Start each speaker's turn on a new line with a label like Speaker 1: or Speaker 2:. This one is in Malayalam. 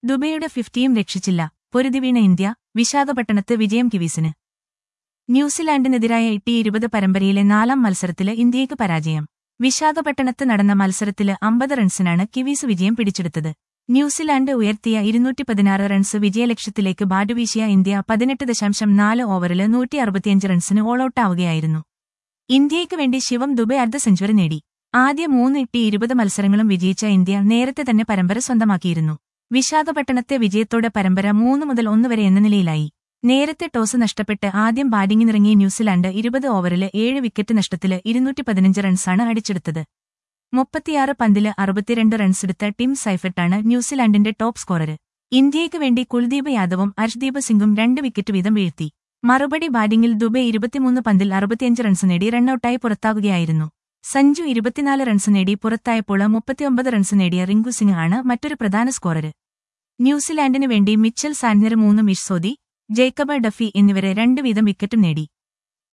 Speaker 1: ദുബൈയുടെ ഫിഫ്റ്റിയും രക്ഷിച്ചില്ല പൊരുതി വീണ ഇന്ത്യ വിശാഖപട്ടണത്ത് വിജയം കിവീസിന് ന്യൂസിലാൻഡിനെതിരായ ഇട്ടി ഇരുപത് പരമ്പരയിലെ നാലാം മത്സരത്തില് ഇന്ത്യയ്ക്ക് പരാജയം വിശാഖപട്ടണത്ത് നടന്ന മത്സരത്തില് അമ്പത് റൺസിനാണ് കിവീസ് വിജയം പിടിച്ചെടുത്തത് ന്യൂസിലാൻഡ് ഉയർത്തിയ ഇരുന്നൂറ്റി പതിനാറ് റൺസ് വിജയലക്ഷ്യത്തിലേക്ക് ബാറ്റുവീശിയ ഇന്ത്യ പതിനെട്ട് ദശാംശം നാല് ഓവറില് നൂറ്റി അറുപത്തിയഞ്ച് റൺസിന് ഓൾ ഔട്ടാവുകയായിരുന്നു ഇന്ത്യയ്ക്ക് വേണ്ടി ശിവം ദുബൈ അർദ്ധ സെഞ്ചുറി നേടി ആദ്യ മൂന്ന് ഇട്ടി ഇരുപത് മത്സരങ്ങളും വിജയിച്ച ഇന്ത്യ നേരത്തെ തന്നെ പരമ്പര സ്വന്തമാക്കിയിരുന്നു വിശാഖപട്ടണത്തെ വിജയത്തോടെ പരമ്പര മൂന്ന് മുതൽ ഒന്ന് വരെ എന്ന നിലയിലായി നേരത്തെ ടോസ് നഷ്ടപ്പെട്ട് ആദ്യം ബാറ്റിംഗിനിറങ്ങിയ ന്യൂസിലാൻഡ് ഇരുപത് ഓവറില് ഏഴ് വിക്കറ്റ് നഷ്ടത്തില് ഇരുന്നൂറ്റി പതിനഞ്ച് റൺസാണ് അടിച്ചെടുത്തത് മുപ്പത്തിയാറ് പന്തില് അറുപത്തിരണ്ട് റൺസെടുത്ത ടിം സൈഫർട്ടാണ് ന്യൂസിലാൻഡിന്റെ ടോപ്പ് സ്കോറർ ഇന്ത്യയ്ക്ക് വേണ്ടി കുൽദീപ് യാദവും അർഷ്ദീപ് സിംഗും രണ്ട് വിക്കറ്റ് വീതം വീഴ്ത്തി മറുപടി ബാറ്റിംഗിൽ ദുബൈ ഇരുപത്തിമൂന്ന് പന്തിൽ അറുപത്തിയഞ്ച് റൺസ് നേടി റണ്ണൌട്ടായി പുറത്താകുകയായിരുന്നു സഞ്ജു ഇരുപത്തിനാല് റൺസ് നേടി പുറത്തായപ്പോൾ മുപ്പത്തിയൊമ്പത് റൺസ് നേടിയ റിങ്കു സിംഗ് ആണ് മറ്റൊരു പ്രധാന സ്കോറർ ന്യൂസിലാൻഡിനു വേണ്ടി മിച്ചൽ സാന്റ്നർ മൂന്നും ഇഷ്സോദി ജേക്കബ് ഡഫി എന്നിവരെ രണ്ട് വീതം വിക്കറ്റും നേടി